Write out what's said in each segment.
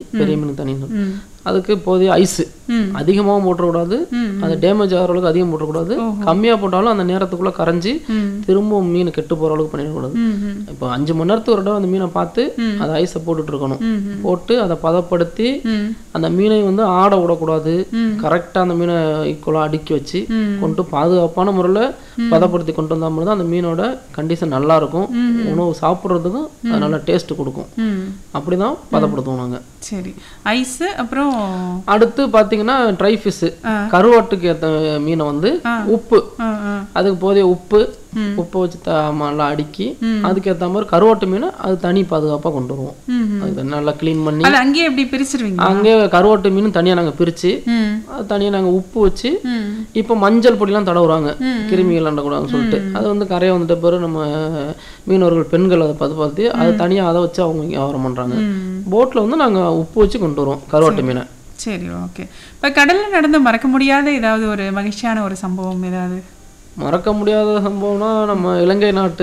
பெரிய மீன் தனின்னு அதுக்கு போதிய ஐஸு அதிகமாகவும் போட்டுறக்கூடாது அது டேமேஜ் ஆகிற அளவுக்கு அதிகம் போட்டுறக்கூடாது கம்மியாக போட்டாலும் அந்த நேரத்துக்குள்ளே கரைஞ்சி திரும்பவும் மீன் கெட்டு போகிற அளவுக்கு பண்ணிடக்கூடாது இப்போ அஞ்சு மணி நேரத்துக்கு ஒரு தடவை அந்த மீனை பார்த்து அதை ஐஸை போட்டுட்டு இருக்கணும் போட்டு அதை பதப்படுத்தி அந்த மீனை வந்து ஆட விடக்கூடாது கரெக்டாக அந்த மீனை ஈக்குவலாக அடுக்கி வச்சு கொண்டு பாதுகாப்பான முறையில் பதப்படுத்தி கொண்டு வந்தால் மட்டும் தான் அந்த மீனோட கண்டிஷன் நல்லா இருக்கும் உணவு சாப்பிட்றதுக்கும் அது நல்லா டேஸ்ட் கொடுக்கும் அப்படி தான் பதப்படுத்துவோம் நாங்கள் சரி ஐஸு அப்புறம் அடுத்து பார்த்தீங்கன்னா ட்ரை ஃபிஷ்ஷு கருவாட்டுக்கு ஏற்ற மீனை வந்து உப்பு ஆ, ஆ. அதுக்கு போதிய உப்பு உப்பை வச்சு த நல்லா அடுக்கி அதுக்கேற்ற மாதிரி கருவாட்டு மீனை அது தனி பாதுகாப்பாக கொண்டு வருவோம் அது நல்லா க்ளீன் பண்ணி அது அங்கேயே எப்படி பிரிச்சிருவீங்க அங்கே கருவாட்டு மீன் தனியாக நாங்கள் பிரித்து ம் அது தனியாக நாங்கள் உப்பு வச்சு ம் இப்போ மஞ்சள் பொடிலாம் தடவுறாங்க கிருமிகள் அண்டக்கூடாதுன்னு சொல்லிட்டு அது வந்து கரையை வந்துட்ட பிறகு நம்ம மீனவர்கள் பெண்கள் அதை பதப்படுத்தி அது தனியாக அதை வச்சு அவங்க வியாபாரம் பண்ணுறாங்க போட்டில் வந்து நாங்கள் உப்பு வச்சு கொண்டு வருவோம் கருவாட்டு மீனை சரி ஓகே இப்போ கடல்ல நடந்த மறக்க முடியாத ஏதாவது ஒரு மகிழ்ச்சியான ஒரு சம்பவம் ஏதாவது மறக்க முடியாத சம்பவம்னா நம்ம இலங்கை நாட்டு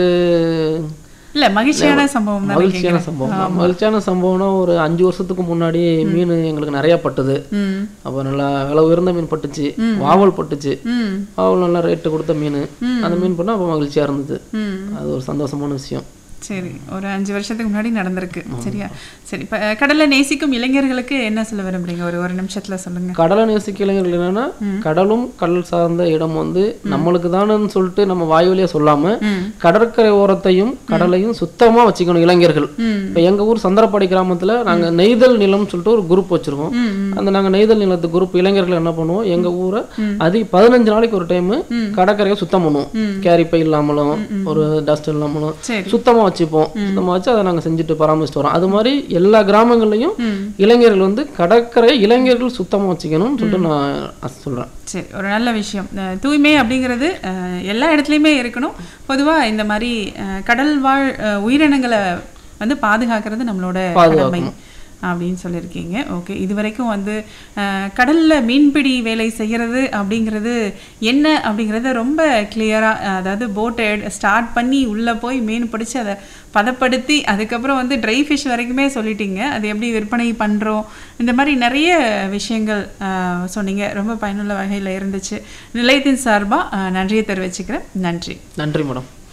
இல்ல மகிழ்ச்சியான சம்பவம் தான் மகிழ்ச்சியான சம்பவம் தான். மகிழ்ச்சியான சம்பவம்னா ஒரு அஞ்சு வருஷத்துக்கு முன்னாடி மீன் எங்களுக்கு நிறைய பட்டுது ம் அப்போ நல்லா விலை உயர்ந்த மீன் பட்டுச்சு வாவல் பட்டுச்சு ம் வாவல் நல்லா ரேட்டு கொடுத்த மீன் அந்த மீன் பண்ணால் அப்போ மகிழ்ச்சியாக இருந்தது ம் அது ஒரு சந்தோஷமான விஷயம் சரி ஒரு அஞ்சு வருஷத்துக்கு முன்னாடி நடந்திருக்கு சரியா சரி இப்போ கடலை நேசிக்கும் இளைஞர்களுக்கு என்ன சொல்ல விரும்புறீங்க ஒரு ஒரு நிமிஷத்துல சொல்லுங்க கடலை நேசிக்க இளைஞர்கள் என்னன்னா கடலும் கடல் சார்ந்த இடம் வந்து நம்மளுக்கு தானேன்னு சொல்லிட்டு நம்ம வாய் வழியா சொல்லாம கடற்கரை ஓரத்தையும் கடலையும் சுத்தமா வச்சுக்கணும் இளைஞர்கள் இப்ப எங்க ஊர் சந்திரப்பாடி கிராமத்துல நாங்க நெய்தல் நிலம்னு சொல்லிட்டு ஒரு குரூப் வச்சிருக்கோம் அந்த நாங்க நெய்தல் நிலத்து குரூப் இளைஞர்கள் என்ன பண்ணுவோம் எங்க ஊரை அதிக பதினஞ்சு நாளைக்கு ஒரு டைம் கடற்கரையை சுத்தம் பண்ணுவோம் கேரி பை இல்லாமலும் ஒரு டஸ்ட் இல்லாமலும் சரி சுத்தமா வச்சுப்போம் சுத்தமா வச்சு அதை நாங்க செஞ்சுட்டு பராமரிச்சுட்டு வரோம் அது மாதிரி எல்லா கிராமங்கள்லயும் இளைஞர்கள் வந்து கடற்கரை இளைஞர்கள் சுத்தமா வச்சுக்கணும்னு சொல்லிட்டு நான் அஸ் சொல்றேன் சரி ஒரு நல்ல விஷயம் அஹ் தூய்மை அப்படிங்கிறது அஹ், எல்லா இடத்துலையுமே இருக்கணும் பொதுவா இந்த மாதிரி அஹ், கடல் வாழ் அஹ், உயிரினங்களை வந்து பாதுகாக்கிறது நம்மளோட கடமை அப்படின்னு சொல்லியிருக்கீங்க ஓகே இது வரைக்கும் வந்து அஹ், கடல்ல மீன்பிடி வேலை செய்கிறது அப்படிங்கிறது என்ன அப்படிங்கிறத ரொம்ப கிளியராக அதாவது போட்டை ஸ்டார்ட் பண்ணி உள்ளே போய் மீன் பிடிச்சி அதை பதப்படுத்தி அதுக்கப்புறம் வந்து ட்ரை ஃபிஷ் வரைக்குமே சொல்லிட்டீங்க அது எப்படி விற்பனை பண்ணுறோம் இந்த மாதிரி நிறைய விஷயங்கள் அஹ், சொன்னீங்க ரொம்ப பயனுள்ள வகையில் இருந்துச்சு நிலையத்தின் சார்பாக நன்றியை தெரிவிச்சுக்கிறேன் நன்றி நன்றி மேடம்